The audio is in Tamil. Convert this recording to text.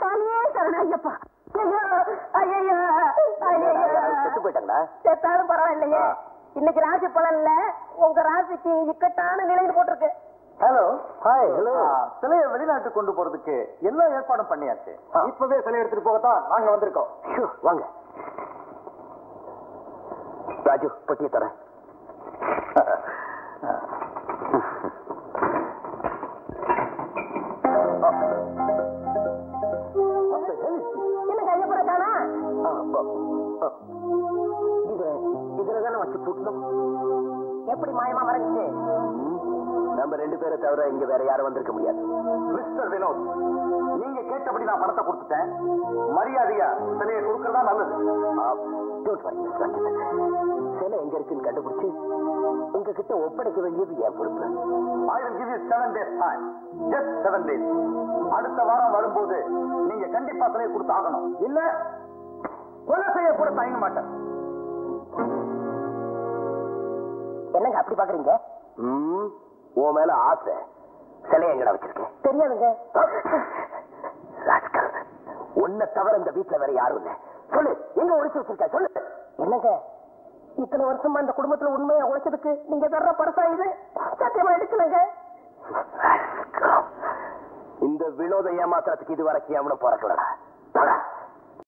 சுவாமியே சரணம் ஐயப்பா ஐயோ ஐயோ ஐயோ செத்து போயிட்டாங்களா செத்தாலும் பரவாயில்லையே இன்னைக்கு ராசி பலன்ல உங்க ராசிக்கு இக்கட்டான நிலையில் போட்டிருக்கு ஹலோ ஹாய் ஹலோ சிலையை வெளிநாட்டுக்கு கொண்டு போறதுக்கு எல்லா ஏற்பாடும் பண்ணியாச்சு இப்பவே சிலை எடுத்துட்டு போகத்தான் நாங்க வந்திருக்கோம் வாங்க ராஜு பொட்டியை தரேன் என்னங்க ஐயப்பட காணா இதுல இதுல தானே வச்சு பூட்டணும் எப்படி மாயமா மறைஞ்சிச்சு நம்ம ரெண்டு பேரை தவிர இங்க வேற யாரும் வந்திருக்க முடியாது மிஸ்டர் வினோத் நீங்க கேட்டபடி நான் பணத்தை கொடுத்துட்டேன் மரியாதையா சிலையை கொடுக்கறதா நல்லது டோன்ட் வரி மிஸ் ரஞ்சித் சிலை எங்க இருக்குன்னு கண்டுபிடிச்சு உங்ககிட்ட ஒப்படைக்க வேண்டியது என் பொறுப்பு I will give you seven days time just seven days அடுத்த வாரம் வரும்போது நீங்க கண்டிப்பா சிலையை கொடுத்து ஆகணும் இல்ல கொலை செய்ய கூட தயங்க மாட்டேன் என்னங்க அப்படி பாக்குறீங்க ம், உன் மேல ஆசை சிலை எங்கடா வச்சிருக்கேன் தெரியாதுங்க ராஸ்கல் உன்னை தவிர இந்த வீட்டுல வேற யாரும் இல்ல சொல்லு எங்க ஒளிச்சு வச்சிருக்க சொல்லு என்னங்க இத்தனை வருஷமா இந்த குடும்பத்துல உண்மையா உழைச்சதுக்கு நீங்க தர்ற பரசா இது சத்தியமா எடுக்கலங்க ராஸ்கல். இந்த வினோத ஏமாத்துறதுக்கு இது வரைக்கும் எவனும் பிறக்கலடா